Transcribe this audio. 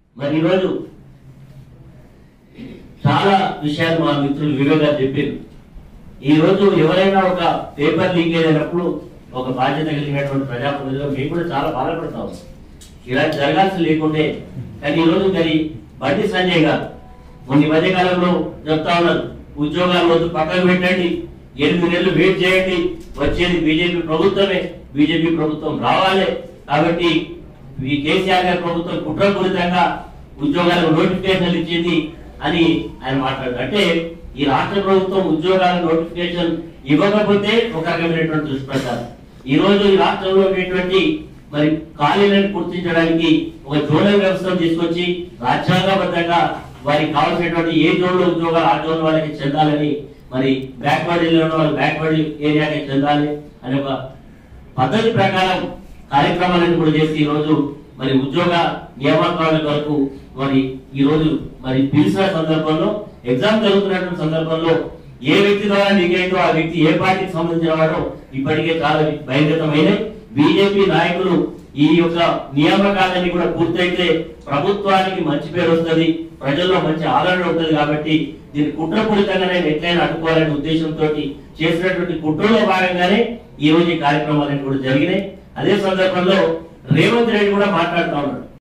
మరి ఈరోజు చాలా విషయాలు మా మిత్రులు వివేక్ గారు చెప్పారు ఈ రోజు ఎవరైనా ఒక పేపర్ లీకేజ్ అయినప్పుడు ఒక బాధ్యత కలిగినటువంటి ప్రజాప్రతినిధులు మేము కూడా చాలా బాధపడతాం ఇలా జరగాల్సి లేకుండే కానీ ఈ రోజు మరి బండి సంజయ్ గారు కొన్ని మధ్య కాలంలో చెప్తా ఉన్నారు ఉద్యోగాలు వద్దు పక్కకు పెట్టండి ఎనిమిది నెలలు వెయిట్ చేయండి వచ్చేది బీజేపీ ప్రభుత్వమే బీజేపీ ప్రభుత్వం రావాలి కాబట్టి ఈ కేసీఆర్ గారి ప్రభుత్వం కుట్రపూరితంగా ఉద్యోగాలకు నోటిఫికేషన్లు ఇచ్చింది అని ఆయన మాట్లాడారు అంటే ఈ రాష్ట్ర ప్రభుత్వం ఉద్యోగాల నోటిఫికేషన్ ఇవ్వకపోతే ఒక రకమైనటువంటి దుష్ప్రచారం ఈ రోజు ఈ రాష్ట్రంలో ఉండేటువంటి మరి ఖాళీలను గుర్తించడానికి ఒక జోనల్ వ్యవస్థను తీసుకొచ్చి రాజ్యాంగబద్ధంగా వారికి కావాల్సినటువంటి ఏ జోన్లో ఉద్యోగాలు ఆ జోన్ వాళ్ళకి చెందాలని మరి బ్యాక్వర్డ్ ఏరియాలో ఉన్న వాళ్ళు బ్యాక్వర్డ్ ఏరియాకి చెందాలి అనే ఒక పద్ధతి ప్రకారం కార్యక్రమాలను కూడా చేసి ఈ రోజు మరి ఉద్యోగ నియామకాల కొరకు మరి ఈ రోజు మరి పిలిచిన సందర్భంలో ఎగ్జామ్ జరుగుతున్నటువంటి సందర్భంలో ఏ వ్యక్తి ద్వారా నీకైందో ఆ వ్యక్తి ఏ పార్టీకి సంబంధించిన వాడో ఇప్పటికే చాలా బహిర్గతమైనవి బీజేపీ నాయకులు ఈ యొక్క నియామకాలన్నీ కూడా పూర్తయితే ప్రభుత్వానికి మంచి పేరు వస్తుంది ప్రజల్లో మంచి ఆదరణ ఉంటుంది కాబట్టి దీన్ని కుట్రపూరితంగానే ఎట్లయినా అడ్డుకోవాలనే ఉద్దేశంతో చేసినటువంటి కుట్రలో భాగంగానే ఈ రోజు ఈ కార్యక్రమాలన్నీ కూడా జరిగినాయి అదే సందర్భంలో రేవంత్ రెడ్డి కూడా మాట్లాడుతా ఉన్నాడు